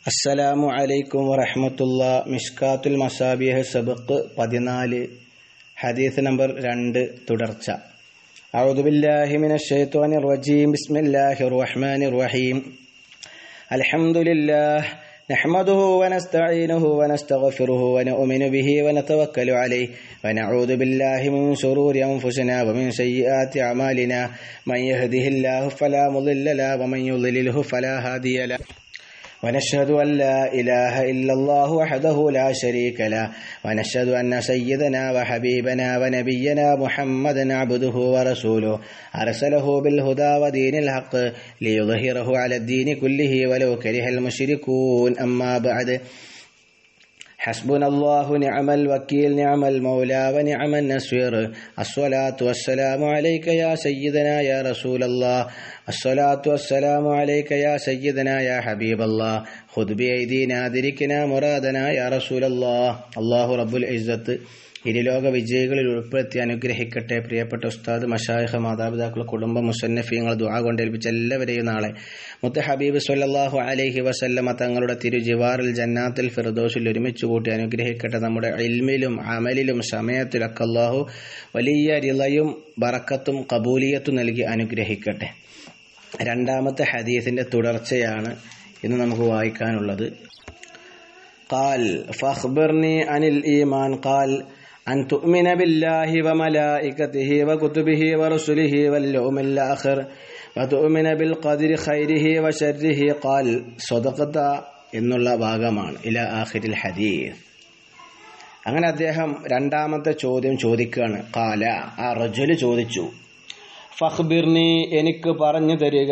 അസ്സലാമു അലൈക്കും വറഹമത്തുള്ള മിഷ്കാത്തുൽ മസാബിഹ് സബക്ക് പതിനാല് ഹദീസ് നമ്പർ രണ്ട് തുടർച്ച أعوذ بالله من الشيطان الرجيم بسم الله الرحمن الرحيم الحمد لله نحمده ونستعينه ونستغفره ونؤمن به ونتوكل عليه ونعوذ بالله من شرور أنفسنا ومن سيئات أعمالنا من يهده الله فلا مضل له ومن يضلله فلا هادي له ونشهد أن لا إله إلا الله وحده لا شريك له ونشهد أن سيدنا وحبيبنا ونبينا محمدا عبده ورسوله أرسله بالهدى ودين الحق ليظهره على الدين كله ولو كره المشركون أما بعد حسبنا الله نعم الوكيل نعم المولى ونعم النصير الصلاة والسلام عليك يا سيدنا يا رسول الله الصلاة والسلام عليك يا سيدنا يا حبيب الله خذ بأيدينا أدركنا مرادنا يا رسول الله الله رب العزة ഇരുലോക വിജയികളിൽ ഉൾപ്പെടുത്തി അനുഗ്രഹിക്കട്ടെ പ്രിയപ്പെട്ട ഉസ്താദ് മഷായിഹ മാതാപിതാക്കൾ കുടുംബ മുസന്നഫീങ്ങൾ ദുആ കൊണ്ടേൽപ്പിച്ച എല്ലാവരെയും നാളെ മുത്ത ഹബീബ് സല്ലാഹു അലൈഹി വസല്ലമ തങ്ങളുടെ തിരുജിവാറിൽ ജന്നാത്തിൽ ഫിർദോസിൽ ഒരുമിച്ച് കൂട്ടി അനുഗ്രഹിക്കട്ടെ നമ്മുടെ ഇൽമിലും അമലിലും സമയത്തിലൊക്കെ അള്ളാഹു വലിയ റിളയും ബറക്കത്തും കബൂലിയത്തും നൽകി അനുഗ്രഹിക്കട്ടെ രണ്ടാമത്തെ ഹദീസിന്റെ തുടർച്ചയാണ് ഇന്ന് നമുക്ക് വായിക്കാനുള്ളത് قال فاخبرني عن الإيمان قال أن تؤمن بالله وملائكته وكتبه ورسله واليوم الآخر وتؤمن بالقدر خيره وشره قال صدقت എന്നുള്ള ഭാഗമാണ് ഇല ആഖിരിൽ ഹദീസ് അങ്ങനെ അദ്ദേഹം രണ്ടാമത്തെ ചോദ്യം ചോദിക്കുകയാണ് കാല ആ റജുല് ചോദിച്ചു ഫഖ്ബിർനി എനിക്ക് പറഞ്ഞു തരിക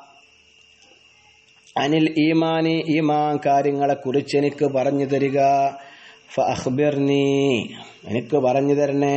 അനിൽ ഈമാനി ഈമാൻ കാര്യങ്ങളെ കുറിച്ച് എനിക്ക് പറഞ്ഞു തരിക ഫഅഖ്ബിർനി എനിക്ക് പറഞ്ഞു തരണേ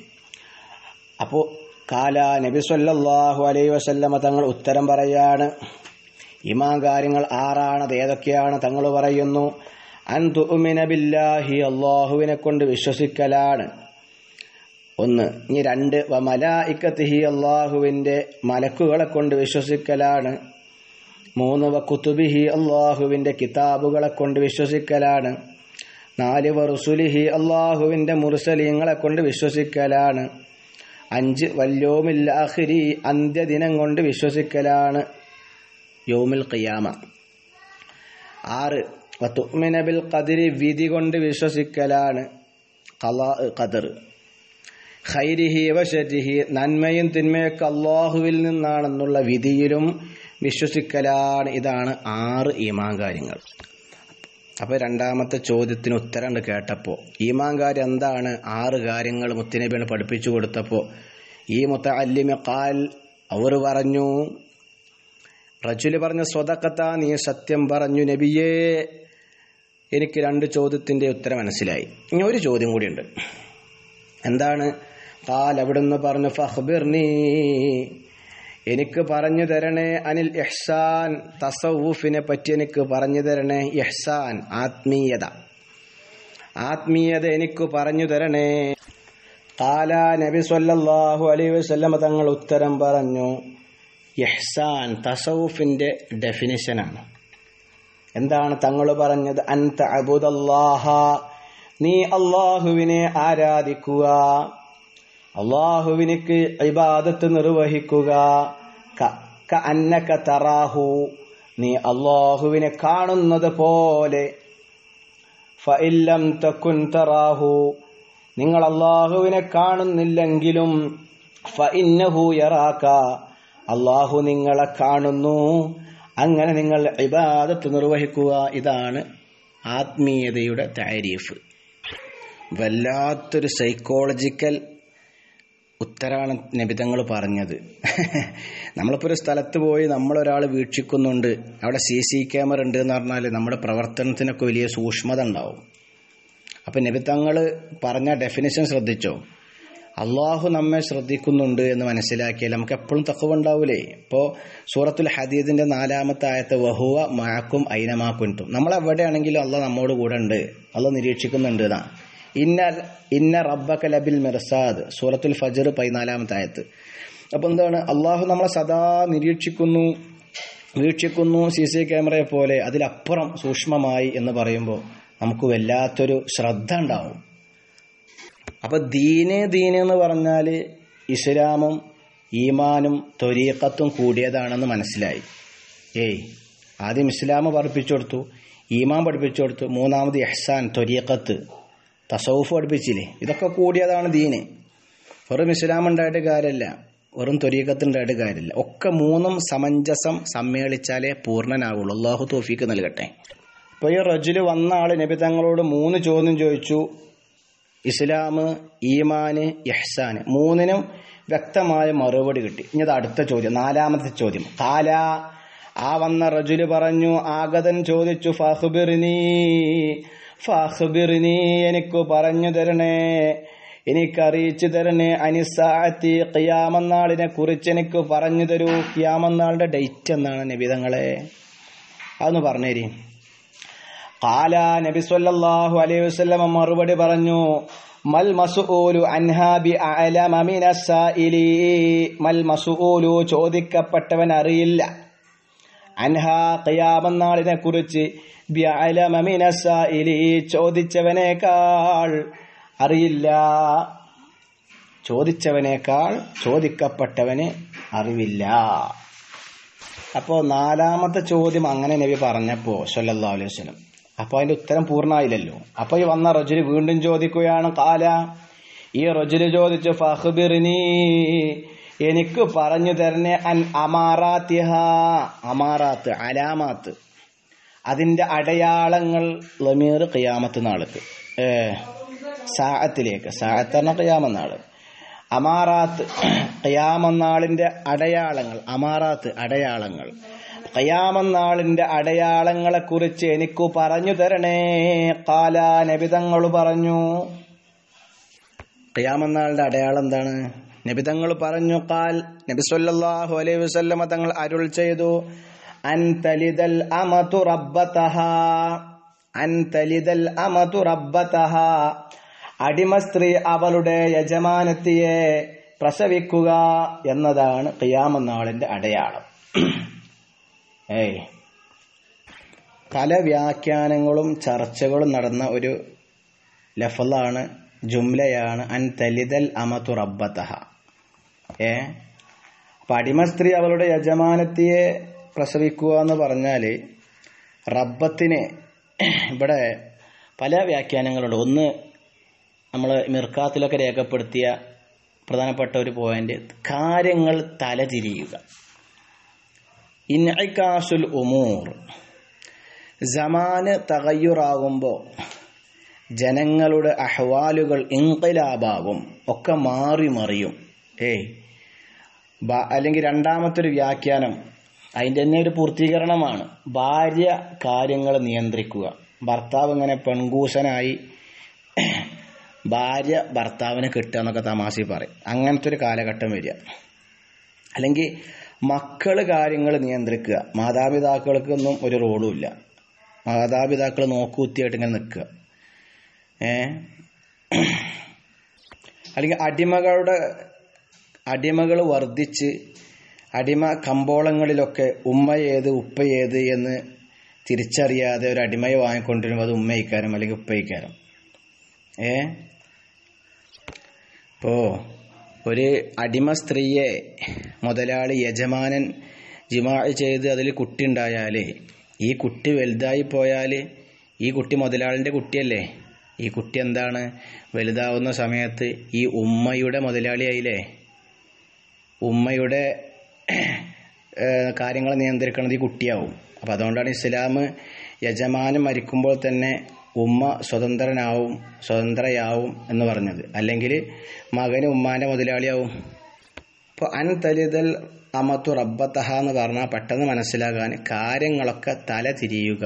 അപ്പോൾ കാല നബി സല്ലല്ലാഹു അലൈഹി വസല്ലമ തങ്ങൾ ഉത്തരം പറയാണ് ഇമാൻ കാര്യങ്ങൾ ആറാണ് അത് ഏതൊക്കെയാണ് തങ്ങൾ പറയുന്നു അൻ തുഅ്മിന ബില്ലാഹി അള്ളാഹുവിനെ കൊണ്ട് വിശ്വസിക്കലാണ് ഒന്ന് ഇനി രണ്ട് വ മലായിക്കത്തിഹി അള്ളാഹുവിൻ്റെ മലക്കുകളെ കൊണ്ട് വിശ്വസിക്കലാണ് മൂന്ന് വ കുത്തുബിഹി അള്ളാഹുവിൻ്റെ കിതാബുകളെ കൊണ്ട് വിശ്വസിക്കലാണ് നാല് വറുസുലിഹി അള്ളാഹുവിൻ്റെ മുർസലീങ്ങളെ കൊണ്ട് വിശ്വസിക്കലാണ് അഞ്ച് വല്യോമില്ലാഹിരി അന്ത്യദിനം കൊണ്ട് വിശ്വസിക്കലാണ് യോമിൽ ഖിയാമ ആറ് വത്തുമിനബിൽ ഖദിരി വിധി കൊണ്ട് വിശ്വസിക്കലാണ് ഖലാ ഖദർ ഖൈരിഹി വഷരിഹി നന്മയും തിന്മയൊക്കെ അള്ളാഹുവിൽ നിന്നാണെന്നുള്ള വിധിയിലും വിശ്വസിക്കലാണ് ഇതാണ് ആറ് ഈമാൻ കാര്യങ്ങൾ അപ്പോൾ രണ്ടാമത്തെ ചോദ്യത്തിന് ഉത്തരം കേട്ടപ്പോൾ ഈമാൻ കാര്യം എന്താണ് ആറ് കാര്യങ്ങൾ മുത്തനബിയാണ് പഠിപ്പിച്ചു കൊടുത്തപ്പോൾ ഈ മുത്ത അല്ലിമ കാൽ അവർ പറഞ്ഞു റജുല് പറഞ്ഞ സ്വതക്കത്ത നീ സത്യം പറഞ്ഞു നബിയേ എനിക്ക് രണ്ട് ചോദ്യത്തിൻ്റെ ഉത്തരം മനസ്സിലായി ഇനി ഒരു ചോദ്യം കൂടിയുണ്ട് എന്താണ് കാൽ അവിടുന്ന് പറഞ്ഞു ഫഹ്ബിർനീ എനിക്ക് പറഞ്ഞു തരണേ അനിൽ ഇഹ്സാൻ തസവൂഫിനെ പറ്റി എനിക്ക് പറഞ്ഞു തരണേ ഇഹ്സാൻ ആത്മീയത ആത്മീയത എനിക്ക് പറഞ്ഞു തരണേ കാല നബി സല്ലല്ലാഹു അലൈഹി വസല്ലമ തങ്ങൾ ഉത്തരം പറഞ്ഞു ഇഹ്സാൻ തസവൂഫിന്റെ ഡെഫിനിഷനാണ് എന്താണ് തങ്ങൾ പറഞ്ഞത് അൻത അബുദല്ലാഹ നീ അള്ളാഹുവിനെ ആരാധിക്കുക അള്ളാഹുവിനിക്ക് ഇബാദത്ത് നിർവഹിക്കുക ക അന്നക തറാഹു നീ അള്ളാഹുവിനെ കാണുന്നത് പോലെ ഫഇല്ലം തക്കുൻ തറാഹു നിങ്ങൾ അള്ളാഹുവിനെ കാണുന്നില്ലെങ്കിലും ഫഇന്നഹു യറാക അള്ളാഹു നിങ്ങളെ കാണുന്നു അങ്ങനെ നിങ്ങൾ ഇബാദത്ത് നിർവഹിക്കുക ഇതാണ് ആത്മീയതയുടെ താരീഫ് വല്ലാത്തൊരു സൈക്കോളജിക്കൽ ഉത്തരാണ് നബിതങ്ങൾ പറഞ്ഞത് നമ്മളിപ്പോൾ ഒരു സ്ഥലത്ത് പോയി നമ്മളൊരാൾ വീക്ഷിക്കുന്നുണ്ട് അവിടെ സി സി ക്യാമറ ഉണ്ട് എന്ന് പറഞ്ഞാൽ നമ്മുടെ പ്രവർത്തനത്തിനൊക്കെ വലിയ സൂക്ഷ്മത ഉണ്ടാവും അപ്പം നബിതങ്ങൾ പറഞ്ഞ ഡെഫിനിഷൻ ശ്രദ്ധിച്ചോ അള്ളാഹു നമ്മെ ശ്രദ്ധിക്കുന്നുണ്ട് എന്ന് മനസ്സിലാക്കിയാൽ നമുക്ക് എപ്പോഴും തക്കവ് ഉണ്ടാവൂലേ ഇപ്പോൾ സൂറത്തുൽ ഹദീദിന്റെ നാലാമത്തെ ആയത്ത് വഹുവ മാക്കും ഐനമാക്കുൻതും നമ്മൾ എവിടെയാണെങ്കിലും അള്ളാഹ് നമ്മോട് കൂടെ ഉണ്ട് അള്ളാഹ് നിരീക്ഷിക്കുന്നുണ്ട് എന്നാ ഇന്ന ഇന്ന റബ്ബക ലബിൽ മിർസാദ് സൂറത്തുൽ ഫജർ പതിനാലാമത്തെ ആയത്ത് അപ്പോൾ എന്താണ് അള്ളാഹു നമ്മളെ സദാ നിരീക്ഷിക്കുന്നു വീക്ഷിക്കുന്നു സി സി ക്യാമറയെ പോലെ അതിലപ്പുറം സൂക്ഷ്മമായി എന്ന് പറയുമ്പോൾ നമുക്ക് വല്ലാത്തൊരു ശ്രദ്ധ ഉണ്ടാവും അപ്പൊ ദീന് ദീന് എന്ന് പറഞ്ഞാൽ ഇസ്ലാമും ഈമാനും തൊരീക്കത്തും കൂടിയതാണെന്ന് മനസ്സിലായി ഏയ് ആദ്യം ഇസ്ലാം പഠിപ്പിച്ചു കൊടുത്തു ഈമാൻ പഠിപ്പിച്ചു കൊടുത്തു മൂന്നാമത് എഹ്സാൻ തൊരീക്കത്ത് തസൗഫ് പഠിപ്പിച്ചില്ലേ ഇതൊക്കെ കൂടിയതാണ് ദീന് വെറും ഇസ്ലാം ഉണ്ടായിട്ട് കാര്യമില്ല വെറും തൊരീക്കത്ത് ഉണ്ടായിട്ട് കാര്യമില്ല ഒക്കെ മൂന്നും സമഞ്ജസം സമ്മേളിച്ചാലേ പൂർണ്ണനാവുള്ളൂ അള്ളാഹു തോഫീക്ക് നൽകട്ടെ ഇപ്പോൾ ഈ റജുല് വന്ന ആള് നബി തങ്ങളോട് മൂന്ന് ചോദ്യം ചോദിച്ചു ഇസ്ലാം ഈമാന് ഇഹ്സാന് മൂന്നിനും വ്യക്തമായ മറുപടി കിട്ടി ഇനി അത് അടുത്ത ചോദ്യം നാലാമത്തെ ചോദ്യം കാല ആ വന്ന റജുല് പറഞ്ഞു ആഗതൻ ചോദിച്ചു ഫഹ്ബിറിനി ഫഹ്ബിറിനി എനിക്ക് പറഞ്ഞു തരണേ എനിക്ക് അറിയിച്ചു തരണേ അനിസാത്തി ഖിയാമന്നാളിനെ കുറിച്ച് എനിക്ക് പറഞ്ഞു തരൂ ഖിയാമന്നാളിന്റെ ഡേറ്റ് എന്നാണ് നബിതങ്ങളെ അതൊന്ന് പറഞ്ഞേരി കാല നബി സല്ലല്ലാഹു അലൈഹി വസല്ലം മറുപടി പറഞ്ഞു മൽ മസ്ഊലു അൻഹാ ബി അഅലമ മിനസ്സായിലി മൽ മസ്ഊലു ചോദിക്കപ്പെട്ടവൻ അറിയില്ല അൻഹാ ഖിയാമന്നാളിനെ കുറിച്ച് ബി അഅലമ മിനസ്സായിലി ചോദിച്ചവനേക്കാൾ അറിയില്ല ചോദിച്ചവനേക്കാൾ ചോദിക്കപ്പെട്ടവന് അറിവില്ല അപ്പോൾ നാലാമത്തെ ചോദ്യം അങ്ങനെ നബി പറഞ്ഞപ്പോ സല്ലല്ലാഹു അലൈഹി വസല്ലം അപ്പോൾ അതിന്റെ ഉത്തരം പൂർണ്ണമായില്ലല്ലോ അപ്പോൾ ഈ വന്ന റജുല് വീണ്ടും ചോദിക്കുകയാണ് കാല ഈ റജുല് ചോദിച്ചു ഫഹ്ബിറിനി എനിക്ക് പറഞ്ഞു തരണേ അൻ അമാറാത്തിഹ അമാറാത്ത് അലാമാത്ത് അതിന്റെ അടയാളങ്ങൾ ലമീർ ഖിയാമത്ത് നാൾക്ക് ഏ സാഅത്തിലേക്ക് സാഅത്ത് പറഞ്ഞ ഖിയാമന്നാള് അമാറാത്ത് ഖിയാമന്നാളിന്റെ അടയാളങ്ങൾ അമാറാത്ത് അടയാളങ്ങൾ ഖിയാമന്നാളിന്റെ അടയാളങ്ങളെ കുറിച്ച് എനിക്ക് പറഞ്ഞു തരണേ കാല നബിതങ്ങൾ പറഞ്ഞു ഖിയാമന്നാളിന്റെ അടയാളം എന്താണ് നബിതങ്ങൾ പറഞ്ഞു കാൽ നബി സല്ലല്ലാഹു അലൈഹി വസല്ലമ തങ്ങൾ അരുൾ ചെയ്തു അൻ തലിദൽ അമതു റബ്ബതഹ അൻ തലിദൽ അമതു റബ്ബതഹ അടിമ സ്ത്രീ അവളുടെ യജമാനത്തിയെ പ്രസവിക്കുക എന്നതാണ് ഖിയാമനാളിന്റെ അടയാളം ഏയ് പല വ്യാഖ്യാനങ്ങളും ചർച്ചകളും നടന്ന ഒരു ലഫലാണ് ജുംലയാണ് അൻ തലിദൽ അമതു റബ്ബതഹ ഏ അപ്പൊ അടിമ സ്ത്രീ അവളുടെ യജമാനത്തിയെ പ്രസവിക്കുക എന്ന് പറഞ്ഞാല് റബ്ബത്തിന് ഇവിടെ പല വ്യാഖ്യാനങ്ങളുണ്ട് ഒന്ന് നമ്മൾ മിർക്കാത്തിലൊക്കെ രേഖപ്പെടുത്തിയ പ്രധാനപ്പെട്ട ഒരു പോയിന്റ് കാര്യങ്ങൾ തലതിരിയുക ഇൻകാസുൽ ഉമൂർ ജമാന് തകയ്യുറാകുമ്പോൾ ജനങ്ങളുടെ അഹ്വാലുകൾ ഇൻകലാബാകും ഒക്കെ മാറി മറിയും ഏയ് അല്ലെങ്കിൽ രണ്ടാമത്തെ ഒരു വ്യാഖ്യാനം അതിൻ്റെ തന്നെ ഒരു പൂർത്തീകരണമാണ് ഭാര്യ കാര്യങ്ങൾ നിയന്ത്രിക്കുക ഭർത്താവ് ഇങ്ങനെ പെൺകൂശനായി ഭാര്യ ഭർത്താവിനെ കിട്ടുക എന്നൊക്കെ തമാശി പറയും അങ്ങനത്തെ ഒരു കാലഘട്ടം വരിക അല്ലെങ്കിൽ മക്കള് കാര്യങ്ങൾ നിയന്ത്രിക്കുക മാതാപിതാക്കൾക്കൊന്നും ഒരു റോളും ഇല്ല മാതാപിതാക്കൾ നോക്കുകുത്തിയായിട്ട് ഇങ്ങനെ നിൽക്കുക ഏ അല്ലെങ്കിൽ അടിമകളുടെ അടിമകൾ വർദ്ധിച്ച് അടിമ കമ്പോളങ്ങളിലൊക്കെ ഉമ്മ ഏത് ഉപ്പ ഏത് എന്ന് തിരിച്ചറിയാതെ ഒരു അടിമയെ വാങ്ങിക്കൊണ്ടിരുമ്പോൾ അത് ഉമ്മയിക്കാരും അല്ലെങ്കിൽ ഉപ്പയിക്കാരും ഏ ഇപ്പോ ഒരു അടിമ സ്ത്രീയെ മുതലാളി യജമാനൻ ജിമാ ചെയ്ത് അതിൽ കുട്ടി ഉണ്ടായാൽ ഈ കുട്ടി വലുതായി പോയാൽ ഈ കുട്ടി മുതലാളിൻ്റെ കുട്ടിയല്ലേ ഈ കുട്ടി എന്താണ് വലുതാവുന്ന സമയത്ത് ഈ ഉമ്മയുടെ മുതലാളിയായില്ലേ ഉമ്മയുടെ കാര്യങ്ങൾ നിയന്ത്രിക്കുന്നത് ഈ കുട്ടിയാവും അപ്പം അതുകൊണ്ടാണ് ഇസ്ലാം യജമാനൻ മരിക്കുമ്പോൾ തന്നെ ഉമ്മ സ്വതന്ത്രനാവും സ്വതന്ത്രയാവും എന്ന് പറഞ്ഞത് അല്ലെങ്കിൽ മകന് ഉമ്മാന്റെ മുതലാളിയാവും അപ്പോൾ അൻ തലിതൽ അമത്തു റബ്ബത്തഹ എന്ന് പറഞ്ഞാൽ പെട്ടെന്ന് മനസ്സിലാകാൻ കാര്യങ്ങളൊക്കെ തല തിരിയുക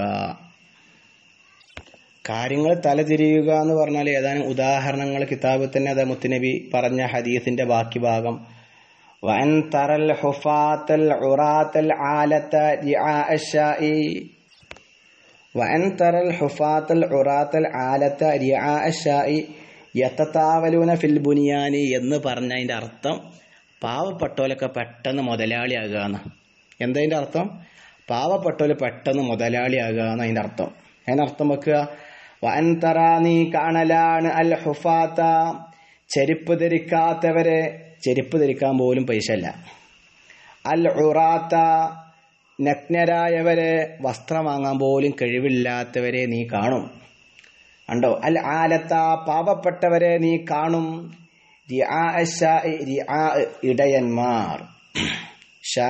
കാര്യങ്ങൾ തല തിരിയുക എന്ന് പറഞ്ഞാൽ ഏതാനും ഉദാഹരണങ്ങൾ കിതാബിൽ തന്നെ അത് മുത്തുനബി പറഞ്ഞ ഹദീസിന്റെ ബാക്കി ഭാഗം വൻ തറൽ ഹുഫാത്തൽ ഉറാത്തൽ ആലത്ത അഷായി വൻ തറൽ ഹുഫാത്തൽ ഉറാത്തൽ ആലത്ത അഷായി യത്തത്താവലൂന ഫിൽ ബുനിയാനി എന്ന് പറഞ്ഞ അതിന്റെ അർത്ഥം പാവപ്പെട്ടോലൊക്കെ പെട്ടെന്ന് മുതലാളിയാകുകയെന്ന് എന്തതിൻ്റെ അർത്ഥം പാവപ്പെട്ടവര് പെട്ടെന്ന് മുതലാളിയാകുക എന്ന് അതിന്റെ അർത്ഥം അതിനർത്ഥം വെക്കുക വൻ തറ നീ കാണലാണ് അൽ ഹുഫാത്ത ചെരുപ്പ് ധരിക്കാത്തവരെ ചെരുപ്പ് ധരിക്കാൻ പോലും പൈസ അല്ല അൽ ഉറാത്ത നഗ്നരായവരെ വസ്ത്രം വാങ്ങാൻ പോലും കഴിവില്ലാത്തവരെ നീ കാണും കണ്ടോ അൽ ആലത്ത പാവപ്പെട്ടവരെ നീ കാണും റിആ അശ്ശാഇ, റിആ ഇടയന്മാർ ഷാ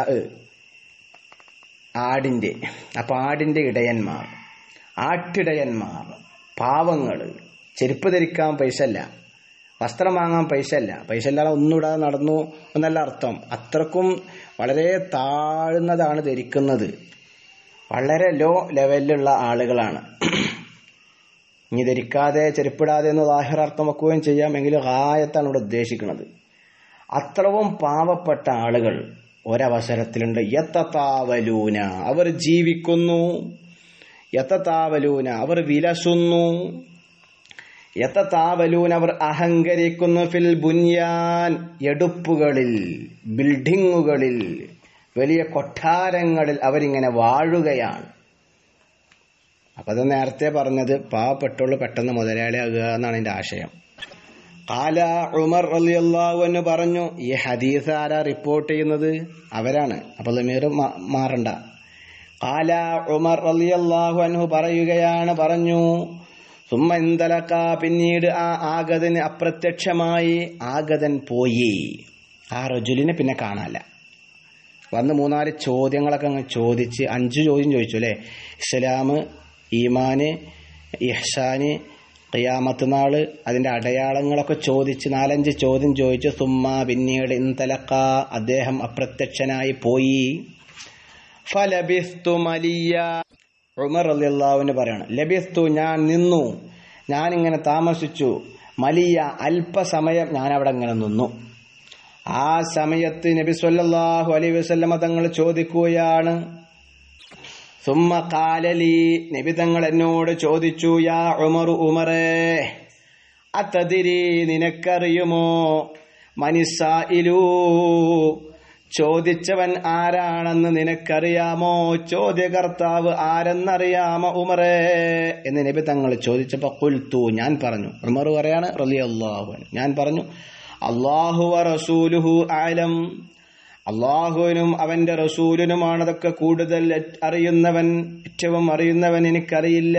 ആടിന്റെ അപ്പൊ ആടിന്റെ ഇടയന്മാർ ആട്ടിടയന്മാർ പാവങ്ങള് ചെരുപ്പ് ധരിക്കാൻ പൈസ അല്ല വസ്ത്രം വാങ്ങാൻ പൈസ അല്ല പൈസ ഇല്ലാതെ ഒന്നും ഇടാതെ നടന്നു എന്നല്ല അർത്ഥം അത്രക്കും വളരെ താഴ്ന്നതാണ് ധരിക്കുന്നത് വളരെ ലോ ലെവലിലുള്ള ആളുകളാണ് ഇനി ധരിക്കാതെ ചെരുപ്പിടാതെ എന്ന് ദാഹിറാർത്ഥം വെക്കുകയും ചെയ്യാം എങ്കിലും ഹായത്താണ് ഇവിടെ ഉദ്ദേശിക്കുന്നത് അത്രവും പാവപ്പെട്ട ആളുകൾ ഒരവസരത്തിലുണ്ട് യത്തത്താവലൂന അവർ ജീവിക്കുന്നു യത്തത്താവലൂന അവർ വിലസുന്നു യത്തത്താവലൂന അവർ അഹങ്കരിക്കുന്നു ഫിൽ ബുന്യാൻ എടുപ്പുകളിൽ ബിൽഡിങ്ങുകളിൽ വലിയ കൊട്ടാരങ്ങളിൽ അവരിങ്ങനെ വാഴുകയാണ് അപ്പൊ അത് നേരത്തെ പറഞ്ഞത് പാവപ്പെട്ടോള് പെട്ടെന്ന് മുതലാളിയാകുക എന്നാണ് എന്റെ ആശയം കാല ഉമർ റളിയല്ലാഹു അൻഹു പറഞ്ഞു ഈ ഹദീസ് ആരാ റിപ്പോർട്ട് ചെയ്യുന്നത് അവരാണ് അപ്പൊ ലമീർ മാ- മാറണ്ട കാല ഉമർ റളിയല്ലാഹു അൻഹു പറയുകയാണ് പറഞ്ഞു സുമ്മ ഇന്തലക്ക പിന്നീട് ആ ആഗതന് അപ്രത്യക്ഷമായി ആഗതൻ പോയി ആ റജുലിനെ പിന്നെ കാണാല്ല വന്ന് മൂന്നാല് ചോദ്യങ്ങളൊക്കെ അങ്ങ് ചോദിച്ച് അഞ്ച് ചോദ്യം ചോദിച്ചു അല്ലേ ഇസ്ലാം ഈമാന് ഇഹ്സാന് ഖിയാമത്ത് നാള് അതിന്റെ അടയാളങ്ങളൊക്കെ ചോദിച്ച് നാലഞ്ച് ചോദ്യം ചോദിച്ച് സുമ്മ പിന്നീട് ഇന്തലക്ക അദ്ദേഹം അപ്രത്യക്ഷനായി പോയി ഫലബിസ്തു മലിയ ഉമർ അള്ളാഹുവിന് പറയണം ലബിസ്തു ഞാൻ നിന്നു ഞാൻ ഇങ്ങനെ താമസിച്ചു മലിയ അല്പസമയം ഞാൻ അവിടെ ഇങ്ങനെ നിന്നു ആ സമയത്ത് നബി സല്ലല്ലാഹു അലൈഹി വസല്ലമ തങ്ങൾ ചോദിക്കുകയാണ് സുമ്മ കാലലി നബി തങ്ങൾ എന്നോട് ചോദിച്ചു യാ ഉമറു ഉമറേ അത്തതിരി നിനക്കറിയുമോ മനിസായിലൂ ചോദിച്ചവൻ ആരാണെന്ന് നിനക്കറിയാമോ ചോദ്യകർത്താവ് ആരെന്നറിയാമോ ഉമറേ എന്ന് നബി തങ്ങൾ ചോദിച്ചപ്പോ കുൽത്തു ഞാൻ പറഞ്ഞു ഉമർ പറയാണ് റളിയല്ലാഹു അൻഹു ഞാൻ പറഞ്ഞു അള്ളാഹു റസൂലുഹു ആലം അള്ളാഹുവിനും അവന്റെ റസൂലിനുമാണ് അതൊക്കെ കൂടുതൽ അറിയുന്നവൻ ഏറ്റവും അറിയുന്നവൻ എനിക്കറിയില്ല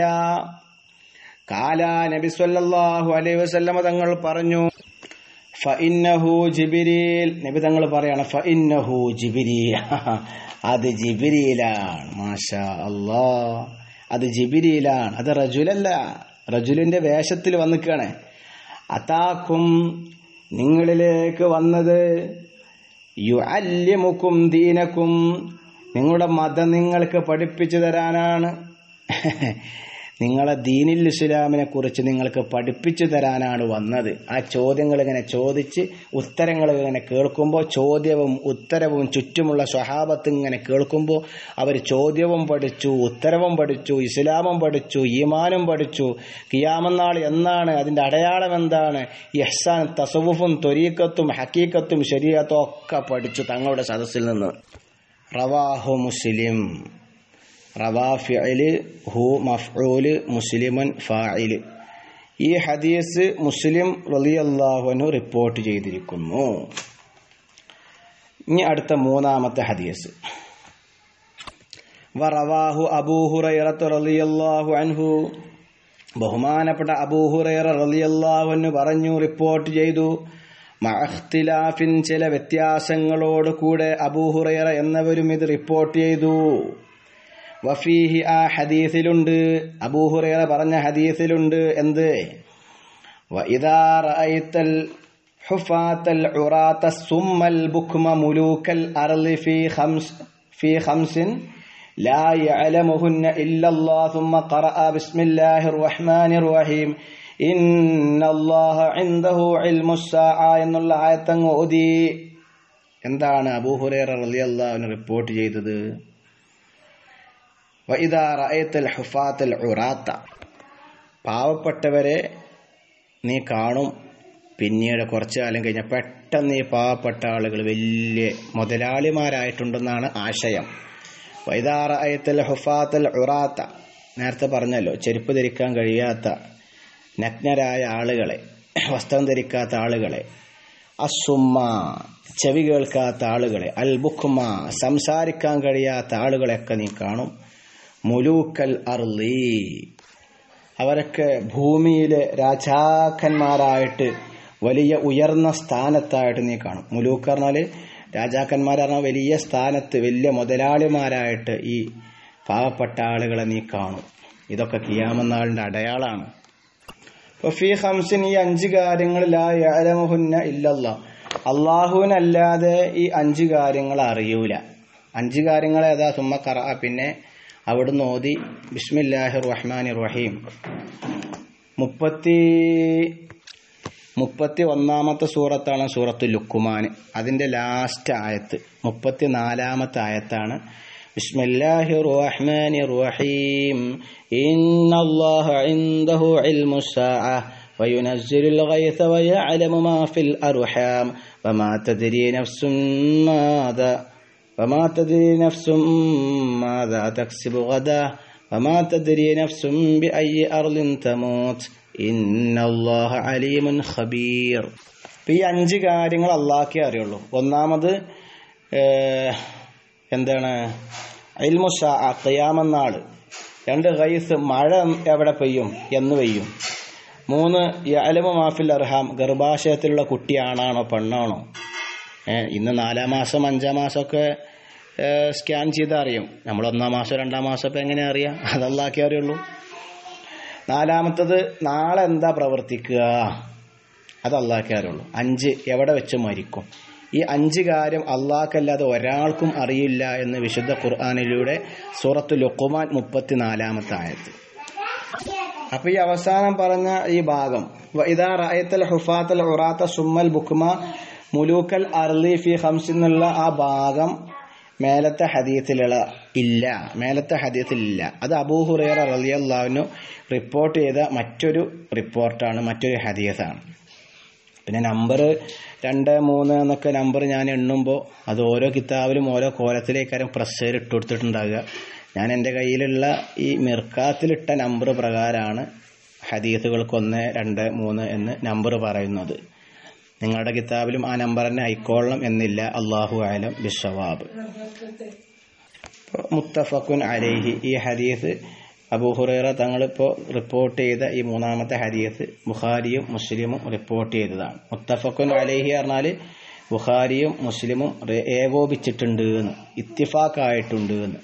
കാല നബി സല്ലല്ലാഹു അലൈഹി വസല്ലമ തങ്ങൾ പറഞ്ഞു ഫഇന്നഹു ജിബിരിൽ നബി തങ്ങൾ പറയാണ് ഫഇന്നഹു ജിബിരിൽ അത് ജിബിരിയിലാണ് മാഷാ അല്ലാ അത് ജിബിരിയിലാണ് അത് റജുലല്ല റജുലിന്റെ വേഷത്തിൽ വന്നിക്കാണ് അതാക്കും നിങ്ങളിലേക്ക് വന്നത് യുഅല്ലിമുക്കും ദീനക്കും നിങ്ങളുടെ മതം നിങ്ങൾക്ക് പഠിപ്പിച്ചു തരാനാണ് നിങ്ങളെ ദീനിൽ ഇസ്ലാമിനെ കുറിച്ച് നിങ്ങൾക്ക് പഠിപ്പിച്ചു തരാനാണ് വന്നത് ആ ചോദ്യങ്ങൾ ഇങ്ങനെ ചോദിച്ച് ഉത്തരങ്ങൾ ഇങ്ങനെ കേൾക്കുമ്പോൾ ചോദ്യവും ഉത്തരവും ചുറ്റുമുള്ള സ്വഹാബത്ത് ഇങ്ങനെ കേൾക്കുമ്പോൾ അവർ ചോദ്യവും പഠിച്ചു ഉത്തരവും പഠിച്ചു ഇസ്ലാമും പഠിച്ചു ഈമാനും പഠിച്ചു കിയാമന്നാൾ എന്നാണ് അതിന്റെ അടയാളം എന്താണ് യഹ്സാൻ തസവുഫും ത്വരീക്കത്തും ഹക്കീക്കത്തും ശരീരത്തും ഒക്കെ പഠിച്ചു തങ്ങളുടെ സദസ്സിൽ നിന്ന് റവാഹു മുസ്ലിം റവാ ഫിഅല് ഹു മഫ്ഊല് മുസ്ലിമുൻ ഫായില് ഈ ഹദീസ് മുസ്ലിം റളിയല്ലാഹുവിനു റിപ്പോർട്ട് ചെയ്തിരിക്കുന്നു ഇനി അടുത്ത മൂന്നാമത്തെ ഹദീസ് വറവാഹു അബൂഹുറൈറത്ത് റളിയല്ലാഹു അൻഹു ബഹുമാനപ്പെട്ട അബൂഹുറൈറ റളിയല്ലാഹു അൻഹു പറഞ്ഞു റിപ്പോർട്ട് ചെയ്തു മഅഖ്തിലാഫിൻ ചില വ്യത്യാസങ്ങളോട് കൂടെ അബൂഹുറൈറ എന്നവരും ഇത് റിപ്പോർട്ട് ചെയ്തു വഫീഹി ആ ഹദീസിലുണ്ട് അബൂഹുറൈറ പറഞ്ഞ ഹദീസിലുണ്ട് എന്ത് വഇദാ റഅയ്തൽ ഹുഫാത്തൽ ഉറാത്ത സുമ്മൽ ബുക്മ മുലൂക്കൽ അർളി ഫീ ഖംസ് ഫീ ഖംസിൻ لا يعلمهن إلا الله ثم قرأ بسم الله الرحمن الرحيم إن الله عنده علم الساعة എന്നുള്ള ആയത്തങ്ങ് ഓതി എന്താണ് അബൂഹുറൈറ റളിയല്ലാഹു റിപ്പോർട്ട് ചെയ്തത് വഇദാ റഅയ്തൽ ഹുഫാത്തൽ ഉറാത്ത പാവപ്പെട്ടവരെ നീ കാണും പിന്നീട് കുറച്ചു കാലം കഴിഞ്ഞ പെട്ടെന്ന് ഈ പാവപ്പെട്ട ആളുകൾ വലിയ മുതലാളിമാരായിട്ടുണ്ടെന്നാണ് ആശയം വൈദാറ അയത്തൽ ഹുഫാത്തൽ ഉറാത്ത നേരത്തെ പറഞ്ഞല്ലോ ചെരുപ്പ് ധരിക്കാൻ കഴിയാത്ത നഗ്നരായ ആളുകളെ വസ്ത്രം ധരിക്കാത്ത ആളുകളെ അസുമ്മ ചെവി കേൾക്കാത്ത ആളുകളെ അൽ ബുഖ്മ സംസാരിക്കാൻ കഴിയാത്ത ആളുകളെയൊക്കെ നീ കാണും മുലൂക്കൽ അർലി അവരൊക്കെ ഭൂമിയിലെ രാജാക്കന്മാരായിട്ട് വലിയ ഉയർന്ന സ്ഥാനത്തായിട്ട് നീ കാണും മുലൂക്ക് പറഞ്ഞാൽ രാജാക്കന്മാർ പറഞ്ഞാൽ വലിയ സ്ഥാനത്ത് വലിയ മുതലാളിമാരായിട്ട് ഈ പാവപ്പെട്ട ആളുകളെ നീ കാണും ഇതൊക്കെ കിയാമനാളിന്റെ അടയാളാണ് ഫി ഹംസിൻ ഈ അഞ്ച് കാര്യങ്ങളിലാഹുന്ന ഇല്ലല്ല അള്ളാഹുവിനല്ലാതെ ഈ അഞ്ച് കാര്യങ്ങൾ അറിയൂല അഞ്ച് കാര്യങ്ങൾ ഏതാ സുമ്മ കറ പിന്നെ അവിടുന്ന് ഓതി ബിസ്മില്ലാഹി റഹ്മാൻ റഹീം മുപ്പത്തി മുപ്പത്തി ഒന്നാമത്തെ സൂറത്താണ് സൂറത്ത് ലുക്കുമാൻ അതിന്റെ ലാസ്റ്റ് ആയത്ത് മുപ്പത്തി നാലാമത്തെ ആയത്താണ് ബിസ്മില്ലാഹി റഹ്മാൻ റഹീം ഇന്നല്ലാഹ ഇൻദഹു ഇൽമു الساعة وينزل الغيث ويعلم ما في الأرحام وما تدري نفس ماذا وما تدري نفس ماذا تكسب غدا وما تدري نفس بأي أرض تموت إن الله عليم خبير ഈ അഞ്ച് കാര്യങ്ങൾ അള്ളാഹ്ക്കേ അറിയുള്ളൂ ഒന്നാമത് എന്താണ് ഇൽമുഷ ഖിയാമന്നാള് രണ്ട് ഗൈസ് മഴ എവിടെ പെയ്യും എന്ന് പെയ്യും മൂന്ന് യലമു മാഫിൽ അർഹാം ഗർഭാശയത്തിലുള്ള കുട്ടിയാണാണോ പെണ്ണാണോ ഏഹ് ഇന്ന് നാലാം മാസം അഞ്ചാം മാസമൊക്കെ സ്കാൻ ചെയ്താൽ അറിയും നമ്മൾ ഒന്നാം മാസം രണ്ടാം മാസം ഇപ്പം എങ്ങനെ അറിയാം അതല്ലാക്കേ അറിയുള്ളൂ നാലാമത്തത് നാളെ എന്താ പ്രവർത്തിക്കുക അത് അള്ളാഹ്ക്കേ അറിയുള്ളൂ അഞ്ച് എവിടെ വെച്ച് മരിക്കും ഈ അഞ്ച് കാര്യം അള്ളാഹ്ക്കല്ലാതെ ഒരാൾക്കും അറിയില്ല എന്ന് വിശുദ്ധ ഖുർആാനിലൂടെ സൂറത്ത് ലുക്കുമാൻ മുപ്പത്തിനാലാമത്തെ ആയത്ത് അപ്പൊ ഈ അവസാനം പറഞ്ഞ ഈ ഭാഗം ഇതാ റായത്തൽ ഹുഫാത്തൽ ഉറാത്ത സുമ്മൽ ബുക്മ മുലൂക്കൽ അർലി ഫി ഹംസ് എന്നുള്ള ആ ഭാഗം മേലത്തെ ഹദീത്തിലുള്ള ഇല്ല മേലത്തെ ഹദീത്തിലില്ല അത് അബൂഹുറേറ റലിയല്ലാവിനു റിപ്പോർട്ട് ചെയ്ത മറ്റൊരു റിപ്പോർട്ടാണ് മറ്റൊരു ഹദീസാണ് പിന്നെ നമ്പർ രണ്ട് മൂന്ന് എന്നൊക്കെ നമ്പർ ഞാൻ എണ്ണുമ്പോൾ അത് ഓരോ കിതാബിലും ഓരോ കോലത്തിലേക്കാരും പ്രസ്സേർ ഇട്ട് കൊടുത്തിട്ടുണ്ടാകുക ഞാൻ എൻ്റെ കയ്യിലുള്ള ഈ മിർക്കാത്തിലിട്ട നമ്പർ പ്രകാരമാണ് ഹദീസുകൾക്ക് ഒന്ന് രണ്ട് മൂന്ന് എന്ന് നമ്പർ പറയുന്നത് നിങ്ങളുടെ കിതാബിലും ആ നമ്പർ തന്നെ ആയിക്കോളണം എന്നില്ല അള്ളാഹു ആലം ബിഷവാബ് മുത്തഫക്കുൻ അലൈഹി ഈ ഹദീസ് അബൂഹുറൈറ തങ്ങളിപ്പോൾ റിപ്പോർട്ട് ചെയ്ത ഈ മൂന്നാമത്തെ ഹദീസ് ബുഖാരിയും മുസ്ലിമും റിപ്പോർട്ട് ചെയ്തതാണ് മുത്തഫക്കുൻ അലൈഹി പറഞ്ഞാൽ ബുഖാരിയും മുസ്ലിമും ഏകോപിച്ചിട്ടുണ്ട് എന്ന് ഇത്തിഫാക്കായിട്ടുണ്ട് എന്ന്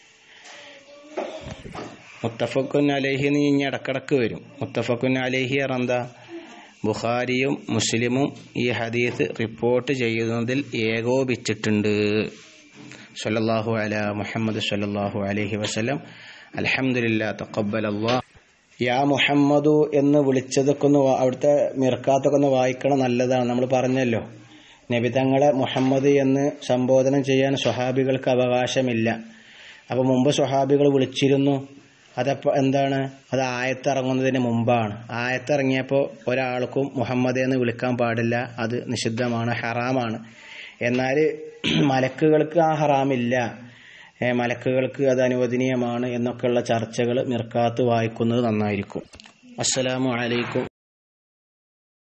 മുത്തഫക്കുൻ അലൈഹി നീ ഇനി ഇടക്കിടക്ക് വരും മുത്തഫക്കുൻ അലൈഹി എന്താ ബുഖാരിയും മുസ്ലിമും ഈ ഹദീസ് റിപ്പോർട്ട് ചെയ്യുന്നതിൽ ഏകോപിച്ചിട്ടുണ്ട് സല്ലല്ലാഹു അല മുഹമ്മദ് സല്ലല്ലാഹു അലൈഹി വസല്ലം അൽഹംദുലില്ലാ തഖബ്ബൽ അല്ലാഹ് യാ മുഹമ്മദു എന്ന് വിളിച്ചതൊക്കെ ഒന്ന് അവിടുത്തെ മിർക്കാത്തൊക്കെ ഒന്ന് വായിക്കണം നല്ലതാണ് നമ്മൾ പറഞ്ഞല്ലോ നബിതങ്ങളെ മുഹമ്മദ് എന്ന് സംബോധന ചെയ്യാൻ സ്വഹാബികൾക്ക് അവകാശമില്ല അപ്പോൾ മുമ്പ് സ്വഹാബികൾ വിളിച്ചിരുന്നു അതപ്പോൾ എന്താണ് അത് ആയത്തിറങ്ങുന്നതിന് മുമ്പാണ് ആയത്തിറങ്ങിയപ്പോൾ ഒരാൾക്കും മുഹമ്മദ് എന്ന് വിളിക്കാൻ പാടില്ല അത് നിഷിദ്ധമാണ് ഹറാമാണ് എന്നാൽ മലക്കുകൾക്ക് ആ ഹറാമില്ല മലക്കുകൾക്ക് അത് അനുവദനീയമാണ് എന്നൊക്കെയുള്ള ചർച്ചകൾ മിർക്കാത്ത് വായിക്കുന്നത് നന്നായിരിക്കും അസ്സലാമു അലൈക്കും